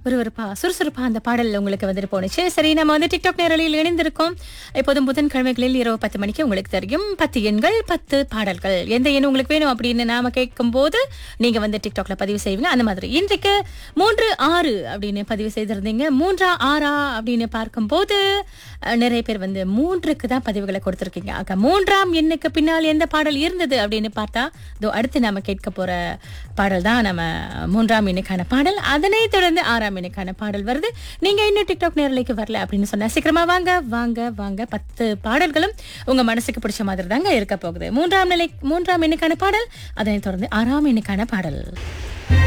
விறுவிறுப்பா சுறுசுறுப்பா அந்த பாடல் உங்களுக்கு வந்துட்டு போனுச்சு சரி நம்ம வந்து டிக்டாக் நேரலையில் இணைந்திருக்கோம் எப்போதும் புதன்கிழமைகளில் இரவு பத்து மணிக்கு உங்களுக்கு தெரியும் பத்து எண்கள் பத்து பாடல்கள் எந்த எண் உங்களுக்கு வேணும் அப்படின்னு நாம கேட்கும் போது நீங்க வந்து டிக்டாக்ல பதிவு செய்வீங்க அந்த மாதிரி இன்றைக்கு மூன்று ஆறு அப்படின்னு பதிவு செய்திருந்தீங்க மூன்றா ஆறா அப்படின்னு பார்க்கும்போது அஹ், நிறைய பேர் வந்து மூன்றுக்கு தான் பதிவுகளை கொடுத்திருக்கீங்க ஆக மூன்றாம் எண்ணுக்கு பின்னால் எந்த பாடல் இருந்தது அப்படின்னு பார்த்தா இதோ அடுத்து நாம கேட்க போற பாடல் தான் நம்ம மூன்றாம் எண்ணுக்கான பாடல் அதனை தொடர்ந்து ஆறாம் எண்ணுக்கான பாடல் வருது நீங்க இன்னும் டிக்டாக் நேரலைக்கு வரல அப்படின்னு சொன்னா சீக்கிரமா வாங்க வாங்க வாங்க பத்து பாடல்களும் உங்க மனசுக்கு பிடிச்ச மாதிரி தாங்க இருக்க போகுது மூன்றாம் நிலை மூன்றாம் எண்ணுக்கான பாடல் அதனை தொடர்ந்து ஆறாம் எண்ணுக்கான பாடல்